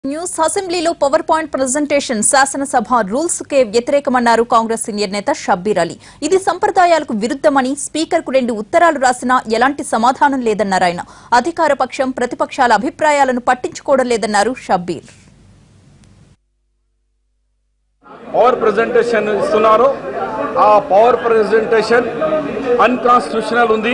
news అసెంబ్లీలో power point presentation శాసనసభ rules కే వ్యతిరేకమన్నారు కాంగ్రెస్ సీనియర్ నేత షబ్బీర్ అలీ ఇది సంప్రదాయాలకు విరుద్ధమని స్పీకర్ కు రెండు ఉత్తరాలు రాసినా ఎలాంటి సమాధానం లేదన్నారు ఆయన అధికార పక్షం ప్రతిపక్షాల అభిప్రాయాలను పట్టించుకోవడం లేదన్నారు షబ్బీర్ పవర్ ప్రజెంటేషన్ ఇస్తున్నారు ఆ పవర్ ప్రజెంటేషన్ అన్కాన్స్టిట్యూషనల్ ఉంది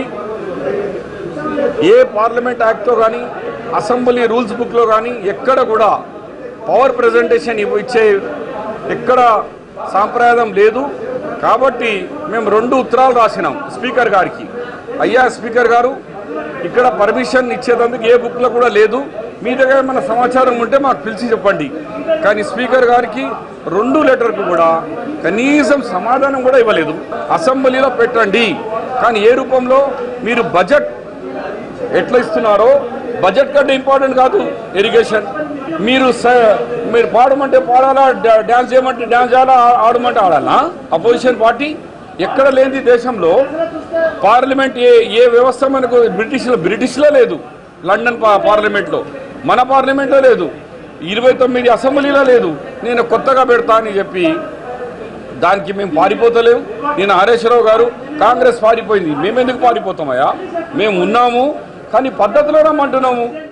ఏ పార్లమెంట్ యాక్ట్లో కానీ అసెంబ్లీ రూల్స్ బుక్లో కానీ ఎక్కడ కూడా పవర్ ప్రజెంటేషన్ ఇవ్వ- ఇచ్చే ఎక్కడ సాంప్రదాయం లేదు కాబట్టి మేము రెండు ఉత్తరాలు రాసినాం స్పీకర్ గారికి అయ్యా స్పీకర్ గారు ఇక్కడ పర్మిషన్ ఇచ్చేందుకు ఏ బుక్లో కూడా లేదు మీ దగ్గర ఏమైనా సమాచారం ఉంటే మాకు పిలిచి చెప్పండి కానీ స్పీకర్ గారికి రెండు లెటర్కు కూడా కనీసం సమాధానం కూడా ఇవ్వలేదు అసెంబ్లీలో పెట్టండి కానీ ఏ రూపంలో మీరు బడ్జెట్ ఎట్లా ఇస్తున్నారో బడ్జెట్ కంటే ఇంపార్టెంట్ కాదు ఇరిగేషన్ మీరు స- మీరు పాడమంటే పాడాలా డా- డాన్స్ చేయమంటే డాన్స్ చేయాలా ఆ- ఆడమంటే ఆడాలా అపోజిషన్ పార్టీ ఎక్కడ లేని దేశంలో పార్లమెంట్ ఏ ఏ వ్యవస్థ మనకు బ్రిటిష్లో బ్రిటిష్లో లేదు లండన్ పా- పార్లమెంట్లో మన పార్లమెంట్లో లేదు ఇరవై తొమ్మిది అసెంబ్లీలో లేదు నేను కొత్తగా పెడతా అని చెప్పి దానికి మేము పారిపోతలేము నేను హరేశ్వరరావు గారు కాంగ్రెస్ పారిపోయింది మేమెందుకు పారిపోతామయ్యా మేము ఉన్నాము కానీ పద్ధతిలో రమ్మంటున్నాము